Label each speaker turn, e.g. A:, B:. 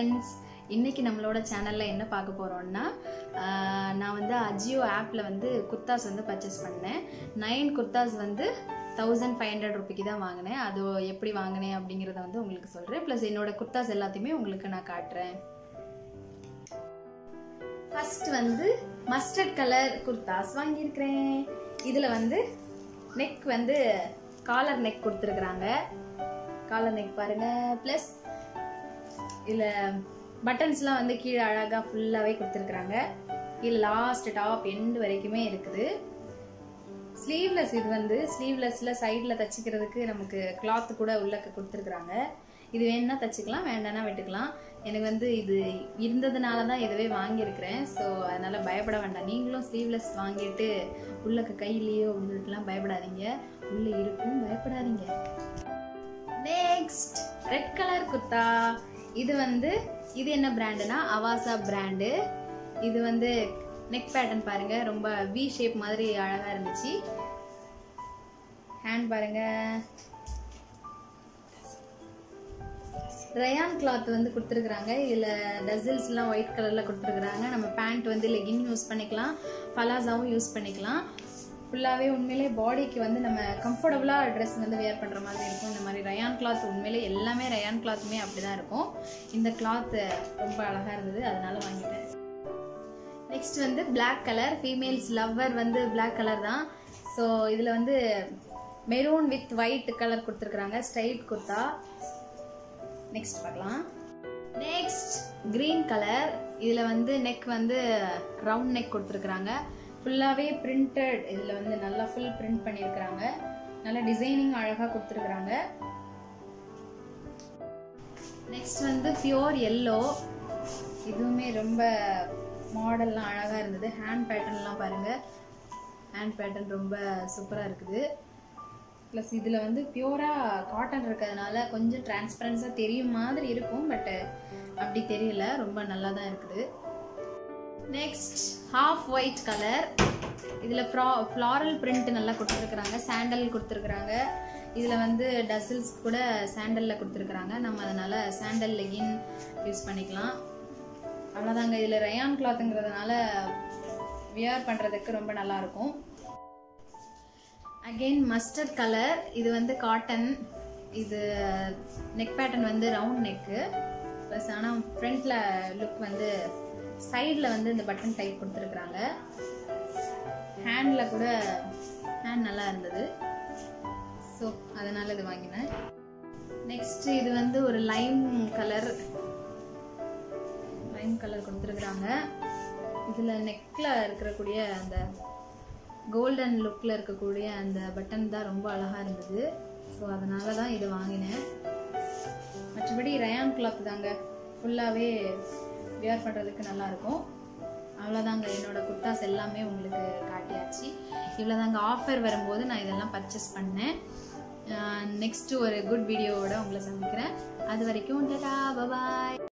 A: friends இன்னைக்கு நம்மளோட சேனல்ல என்ன பார்க்க போறோம்னா ஆஹ், நான் வந்து அஜியோ ஆப்ல வந்து குர்தாஸ் வந்து பர்ச்சேஸ் பண்ணேன் நைன் குர்தாஸ் வந்து தௌசண்ட் ஃபைவ் ஹண்ட்ரட் ருபிக்கு தான் வாங்கினேன் அது எப்படி வாங்கினேன் அப்படிங்கிறத வந்து உங்களுக்கு சொல்றேன் ப்ளஸ் என்னோட குர்தாஸ் எல்லாத்தையுமே உங்களுக்கு நான் காட்டுறேன் ஃபர்ஸ்ட் வந்து மஸ்டர்ட் கலர் குர்தாஸ் வாங்கியிருக்கிறேன் இதுல வந்து நெக் வந்து காலர் நெக் கொடுத்துருக்குறாங்க காலர் நெக் பாருங்க ப்ளஸ் இதுல பட்டன்ஸ்லாம் வந்து கீழே அழகா ஃபுல்லாவே கொடுத்துருக்குறாங்க இது லாஸ்ட் டாப் எண்ட் வரைக்குமே இருக்குது ஸ்லீவ்லெஸ் இது வந்து ஸ்லீவ்லெஸ்ல சைடில் தச்சுக்கிறதுக்கு நமக்கு கிளாத் கூட உள்ளக்க கொடுத்துருக்குறாங்க இது வேணும்னா தச்சுக்கலாம் வேண்டாம்னா விட்டுக்கலாம் எனக்கு வந்து இது இருந்ததுனால தான் இதுவே வாங்கியிருக்கிறேன் ஸோ அதனால பயப்பட வேண்டாம் நீங்களும் ஸ்லீவ்லெஸ் வாங்கிட்டு உள்ளக்க கையிலேயோ அப்படின்ட்டுலாம் பயப்படாதீங்க உள்ள இருக்கும் பயப்படாதீங்க நெக்ஸ்ட் ரெட் கலர் குர்தா இது வந்து இது என்ன பிராண்டுனா அவாசா பிராண்டு இது வந்து நெக் பேட்டர்ன் பாருங்க ரொம்ப வி ஷேப் மாதிரி அழகா இருந்துச்சு ஹேண்ட் பாருங்க ரயான் கிளாத் வந்து கொடுத்துருக்குறாங்க இதில் டசில்ஸ்லாம் ஒயிட் கலரில் கொடுத்துருக்குறாங்க நம்ம பேண்ட் வந்து லெகின் யூஸ் பண்ணிக்கலாம் பலாசாவும் யூஸ் பண்ணிக்கலாம் ஃபுல்லாகவே உண்மையிலே பாடிக்கு வந்து நம்ம கம்ஃபர்டபுளாக ட்ரெஸ் வந்து வேர் பண்ணுற மாதிரி இருக்கும் இந்த மாதிரி ரயான் கிளாத் உண்மையிலே எல்லாமே ரயான் கிளாத்துமே அப்படி தான் இருக்கும் இந்த கிளாத் ரொம்ப அழகாக இருந்தது அதனால வாங்கிட்டேன் நெக்ஸ்ட் வந்து Black கலர் ஃபீமேல்ஸ் லவ்வர் வந்து Black கலர் தான் ஸோ இதில் வந்து மெரூன் வித் ஒயிட் கலர் கொடுத்துருக்குறாங்க ஸ்ட்ரைட் குர்த்தா நெக்ஸ்ட் பார்க்கலாம் நெக்ஸ்ட் கிரீன் கலர் இதில் வந்து நெக் வந்து ரவுண்ட் நெக் கொடுத்துருக்குறாங்க ஃபுல்லாகவே பிரிண்டட் இதில் வந்து நல்லா ஃபுல் பிரிண்ட் பண்ணியிருக்கிறாங்க நல்ல டிசைனிங் அழகாக கொடுத்துருக்குறாங்க நெக்ஸ்ட் வந்து பியோர் எல்லோ இதுவுமே ரொம்ப மாடல்லாம் அழகாக இருந்தது ஹேண்ட் பேட்டர்ன்லாம் பாருங்கள் ஹேண்ட் பேட்டர்ன் ரொம்ப சூப்பராக இருக்குது ப்ளஸ் இதில் வந்து பியூராக காட்டன் இருக்கிறதுனால கொஞ்சம் டிரான்ஸ்பரன்ஸாக தெரியும் மாதிரி இருக்கும் பட் அப்படி தெரியல ரொம்ப நல்லா தான் இருக்குது நெக்ஸ்ட் ஹாஃப் ஒயிட் கலர் இதில் ஃப்ரா ஃப்ளாரல் பிரிண்ட் நல்லா கொடுத்துருக்குறாங்க சாண்டல் கொடுத்துருக்குறாங்க இதில் வந்து டசில்ஸ் கூட சாண்டலில் கொடுத்துருக்குறாங்க நம்ம அதனால் சாண்டல் லெகின் யூஸ் பண்ணிக்கலாம் அவ்வளோதாங்க இதில் ரயான் கிளாத்துங்கிறதுனால வியர் பண்ணுறதுக்கு ரொம்ப நல்லாயிருக்கும் அகெயின் மஸ்டர்ட் கலர் இது வந்து காட்டன் இது நெக் பேட்டர்ன் வந்து ரவுண்ட் நெக்கு ப்ளஸ் ஆனால் ஃப்ரண்ட்டில் லுக் வந்து சைடில் வந்து இந்த பட்டன் டைப் கொடுத்துருக்குறாங்க ஹேண்டில் கூட ஹேண்ட் நல்லா இருந்தது ஸோ அதனால் இது வாங்கினேன் நெக்ஸ்ட் இது வந்து ஒரு லைம் கலர் லைம் கலர் கொடுத்துருக்குறாங்க இதில் நெக்கில் இருக்கக்கூடிய அந்த கோல்டன் லுக்கில் இருக்கக்கூடிய அந்த பட்டன் தான் ரொம்ப அழகாக இருந்தது ஸோ அதனால தான் இது வாங்கினேன் மற்றபடி ரயான் கிளாத் தாங்க ஃபுல்லாகவே வியர் பண்ணுறதுக்கு நல்லாயிருக்கும் அவ்வளோதாங்க என்னோட குர்தாஸ் எல்லாமே உங்களுக்கு காட்டியாச்சு இவ்வளோதாங்க ஆஃபர் வரும்போது நான் இதெல்லாம் பர்ச்சேஸ் பண்ணேன் நெக்ஸ்ட்டு ஒரு குட் வீடியோவோட உங்களை சந்திக்கிறேன் அது வரைக்கும் டேட்டா பபாய்